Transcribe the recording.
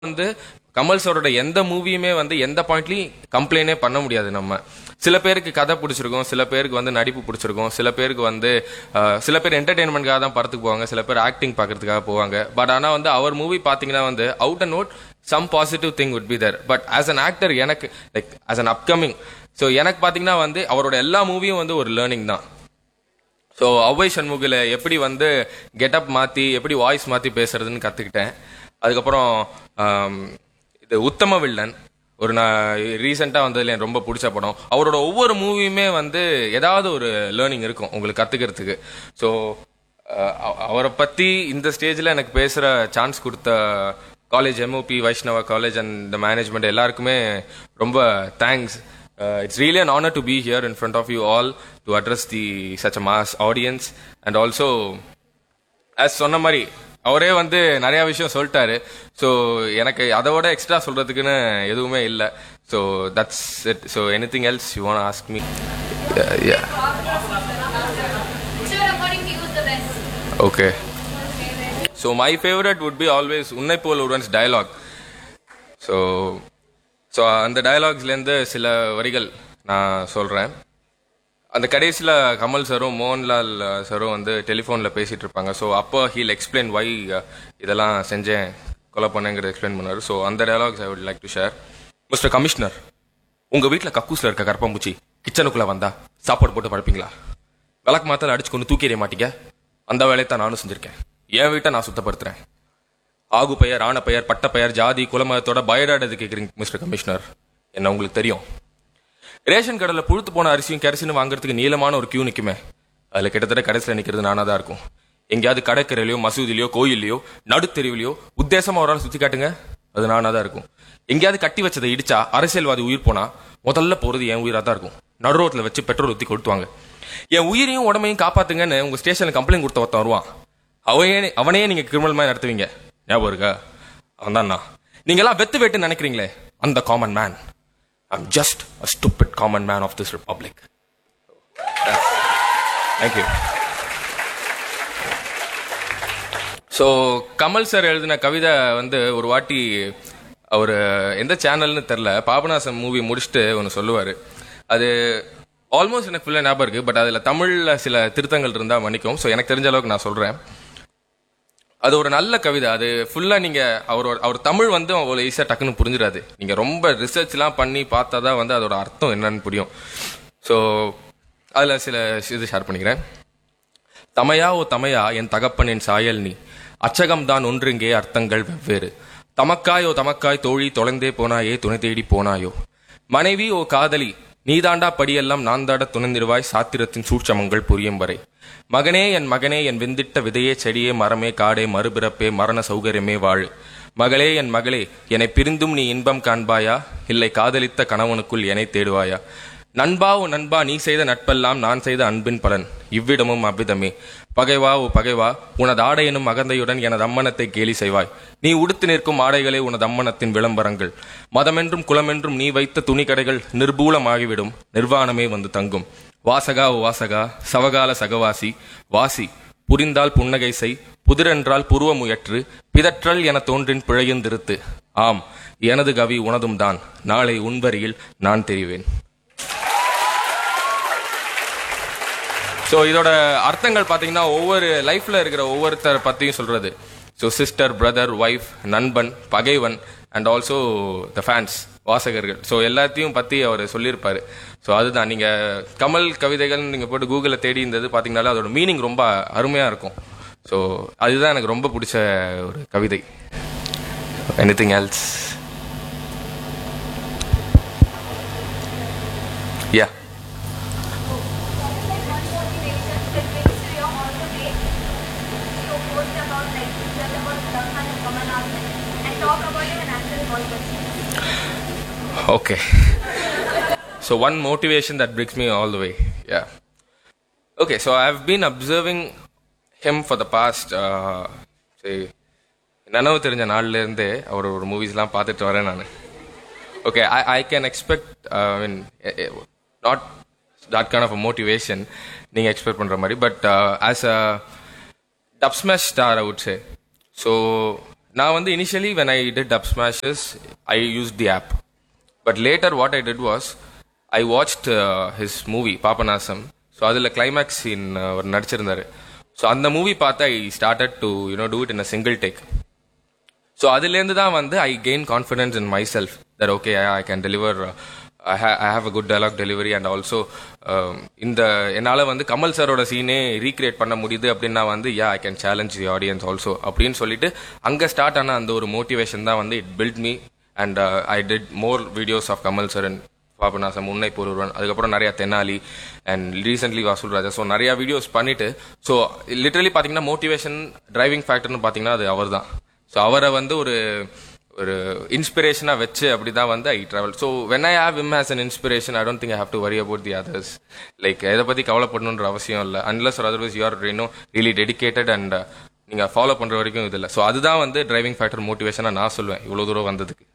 வந்து கமல் சாரோட எந்த மூவியுமே வந்து எந்த பாயிண்ட்லயும் கம்ப்ளைண்டே பண்ண முடியாது நம்ம சில பேருக்கு கதை பிடிச்சிருக்கும் சில பேருக்கு வந்து நடிப்பு பிடிச்சிருக்கும் சில பேருக்கு வந்து அஹ், சில பேர் என்டர்டைன்மெண்ட்காக தான் படத்துக்கு போவாங்க சில பேர் ஆக்டிங் பார்க்கறதுக்காக போவாங்க பட் ஆனா வந்து அவர் மூவி பாத்தீங்கன்னா வந்து out and note some positive thing would be there but as an actor எனக்கு like as an upcoming so எனக்கு பாத்தீங்கன்னா வந்து அவரோட எல்லா மூவியும் வந்து ஒரு லேர்னிங் தான் ஸோ அவ்வை சண்முகில எப்படி வந்து கெட்டப் மாத்தி எப்படி வாய்ஸ் மாத்தி பேசுறதுன்னு கத்துக்கிட்டேன் அதுக்கப்புறம் ஆம், இது உத்தம வில்லன் ஒரு நான் ரீசெண்டாக வந்ததுல எனக்கு ரொம்ப பிடிச்ச படம் அவரோட ஒவ்வொரு மூவியுமே வந்து ஏதாவது ஒரு லேர்னிங் இருக்கும் உங்களுக்கு கத்துக்கிறதுக்கு ஸோ அவரை பத்தி இந்த ஸ்டேஜில் எனக்கு பேசுற சான்ஸ் கொடுத்த college MOP Vaishnava college and இந்த மேனேஜ்மெண்ட் எல்லாருக்குமே ரொம்ப thanks it's really an honour to be here in front of you all to address the such a mass audience and also as சொன்ன மாதிரி அவரே வந்து நிறைய விஷயம் சொல்லிட்டாரு ஸோ எனக்கு அதை விட எக்ஸ்ட்ரா சொல்றதுக்குன்னு எதுவுமே இல்லை so that's it so any thing else you want ask me Sure, according to you, is the best. Okay so my favourite would be always Unnai Pol ஒருவன்ஸ் டயலாக் ஸோ ஸோ அந்த டயலாக்ஸ்லேருந்து சில வரிகள் நான் சொல்கிறேன் அந்த கடைசியில் கமல் சாரும் மோகன்லால் சாரும் வந்து டெலிஃபோனில் பேசிகிட்டு இருப்பாங்க ஸோ அப்போ ஹீல் எக்ஸ்பிளைன் வை இதெல்லாம் செஞ்சேன் கொலை பண்ணேங்கிறத எக்ஸ்பிளைன் பண்ணார் ஸோ அந்த dialogues I would like to share mister commissioner உங்கள் வீட்டில் கக்கூஸில் இருக்க கரப்பாம்பூச்சி கிச்சனுக்குள்ளே வந்தா சாப்பாடு போட்டு படுப்பீங்களா விளக்கு மாத்தால அடிச்சு கொண்டு தூக்கி எறிய மாட்டீங்க அந்த வேலையை தான் நானும் செஞ்சிருக்கேன் என் வீட்டை நான் சுத்தப்படுத்துறேன் ஆகு பெயர் ஆன பெயர் பட்ட பெயர் ஜாதி குலமதத்தோட பயடாடது கேட்குறீங்க மிஸ்டர் கமிஷனர் என்ன உங்களுக்கு தெரியும் ரேஷன் கடையில் புழுத்து போன அரிசியும் கரிசனும் வாங்குறதுக்கு நீளமான ஒரு கியூ நிக்குமே அதுல கிட்டத்தட்ட கடைசியில் நிக்கிறது நானா தான் இருக்கும் எங்கேயாவது கடற்கரையிலயோ மசூதிலையோ கோயில்லையோ நடுத்தெருவிலையோ உத்தேசமா ஒரு ஆள் சுத்தி காட்டுங்க அது நானா தான் இருக்கும் எங்கேயாவது கட்டி வச்சதை இடிச்சா அரசியல்வாதி உயிர் போனா முதல்ல போறது என் உயிரா தான் இருக்கும் நடு ரோட்ல வச்சு பெட்ரோல் ஊத்தி கொடுத்துவாங்க என் உயிரையும் உடம்பையும் காப்பாத்துங்கன்னு உங்க ஸ்டேஷன்ல கம்ப்ளைண்ட் கொடுத்த ஒருத்தன் வருவான் அவனே அவனையே நீங்க கிரிமினல் மாதிரி நடத்துவீங்க ஞாபகம் இருக்கா அவன் தான் நீங்க எல்லாம் வெத்து வெட்டு நினைக்கிறீங்களே அந்த common man I'm just a stupid common man of this republic. That's- Thank you. So Kamal sir எழுதின கவிதை வந்து ஒரு வாட்டி அவர் எந்த சேனல்னு தெரில பாபநாசம் மூவி முடிச்சுட்டு ஒன்று சொல்லுவார் அது ஆல்மோஸ்ட் எனக்கு ஃபுல்லாக ஞாபகம் இருக்கு பட் அதில் தமிழில் சில திருத்தங்கள் இருந்தால் மன்னிக்கும் ஸோ எனக்கு தெரிஞ்ச அளவுக்கு நான் சொல்கிறேன் அது ஒரு நல்ல கவிதை அது ஃபுல்லா நீங்க அவரோட அவர் தமிழ் வந்து அவ்வளோ ஈஸியா டக்குன்னு புரிஞ்சிடாது நீங்க ரொம்ப ரிசர்ச்லாம் பண்ணி பார்த்தா தான் வந்து அதோட அர்த்தம் என்னன்னு புரியும் ஸோ அதுல சில இது ஷேர் பண்ணிக்கிறேன் தமையா ஓ தமையா என் தகப்பனின் சாயல் நீ அச்சகம்தான் ஒன்றுங்கே அர்த்தங்கள் வெவ்வேறு தமக்காய் ஓ தமக்காய் தோழி தொலைந்தே போனாயே துணை தேடி போனாயோ மனைவி ஓ காதலி நீதாண்டா படியெல்லாம் நான் தாட துணைந்திருவாய் சாத்திரத்தின் சூட்சமங்கள் புரியும் வரை மகனே என் மகனே என் வெந்திட்ட விதையே செடியே மரமே காடே மறுபிறப்பே மரண சௌகரியமே வாழு மகளே என் மகளே என்னை பிரிந்தும் நீ இன்பம் காண்பாயா இல்லை காதலித்த கணவனுக்குள் என்னை தேடுவாயா நண்பா ஓ நண்பா நீ செய்த நட்பெல்லாம் நான் செய்த அன்பின் பலன் இவ்விடமும் அவ்விதமே பகைவா ஓ பகைவா உனது ஆடை எனும் அகந்தையுடன் எனது அம்மனத்தை கேலி செய்வாய் நீ உடுத்து நிற்கும் ஆடைகளே உனது அம்மனத்தின் விளம்பரங்கள் மதமென்றும் குலமென்றும் நீ வைத்த துணிக்கடைகள் நிர்பூலமாகிவிடும் நிர்வாணமே வந்து தங்கும் வாசகா ஓ வாசகா சவகால சகவாசி வாசி புரிந்தால் புன்னகை செய் புதிரென்றால் புருவமுயற்று பிதற்றல் என தோன்றின் பிழையுந்திருத்து ஆம் எனது கவி உனதும் தான் நாளை உன்வரியில் நான் தெரிவேன் ஸோ இதோட அர்த்தங்கள் பார்த்தீங்கன்னா ஒவ்வொரு லைஃப்ல இருக்கிற ஒவ்வொருத்தர் பத்தியும் சொல்றது ஸோ சிஸ்டர் பிரதர் ஒய்ஃப் நண்பன் பகைவன் அண்ட் ஆல்சோ த ஃபேன்ஸ் வாசகர்கள் ஸோ எல்லாத்தையும் பத்தி அவர் சொல்லியிருப்பாரு ஸோ அதுதான் நீங்க கமல் கவிதைகள் நீங்க போட்டு கூகுளில் தேடி இருந்தது பார்த்தீங்கன்னாலே அதோட மீனிங் ரொம்ப அருமையா இருக்கும் ஸோ அதுதான் எனக்கு ரொம்ப பிடிச்ச ஒரு கவிதை any thing else ya Okay. so one motivation that brings me all the way. Yeah. Okay, so I've been observing him for the past, uh, say, நனவு தெரிஞ்ச நாள்ல இருந்தே அவர் ஒரு மூவிஸ்லாம் பார்த்துட்டு வரேன் நான் okay I I can expect I mean not that kind of motivation நீங்கள் expect பண்ணுற மாதிரி but as a Dubsmash star I would say so நான் வந்து initially when I did dubsmashes I use the app but later what I did was I watched his movie Papanasam so அதில் climax scene அவர் நடிச்சிருந்தாரு so அந்த movie பார்த்து I started to you know do it in a single take so அதுலேருந்து தான் வந்து I gain confidence in myself that okay I can deliver I have a good dialogue delivery and also இந்த என்னால் வந்து கமல் சாரோட சீனே recreate பண்ண முடியுது அப்படின்னா வந்து ya I can challenge the audience also அப்படின்னு சொல்லிட்டு அங்கே ஸ்டார்ட் ஆன அந்த ஒரு மோட்டிவேஷன் தான் வந்து it build me and I did more videos of Kamal sir and Papanasam முன்னை பொருவன் அதுக்கப்புறம் நிறைய Tenali and recently Vasool Raja so நிறைய வீடியோஸ் பண்ணிட்டு ஸோ லிட்டரலி பார்த்தீங்கன்னா மோட்டிவேஷன் டிரைவிங் ஃபேக்டர்னு பார்த்தீங்கன்னா அது அவர் தான் ஸோ அவரை வந்து ஒரு ஒரு இன்ஸ்பிரேஷனாக வச்சு அப்படி தான் வந்து I travel so when I have him has an inspiration I don't think I have to worry about the others like எதை பற்றி கவலைப்படணுன்ற அவசியம் இல்லை அன்லஸ் ஒரு otherwise you are you know really dedicated and நீங்கள் ஃபாலோ பண்ணுற வரைக்கும் இது இல்லை ஸோ அதுதான் வந்து டிரைவிங் ஃபேக்டர் மோட்டிவேஷனாக நான் சொல்லுவேன் இவ்வளோ தூரம் வந்ததுக்கு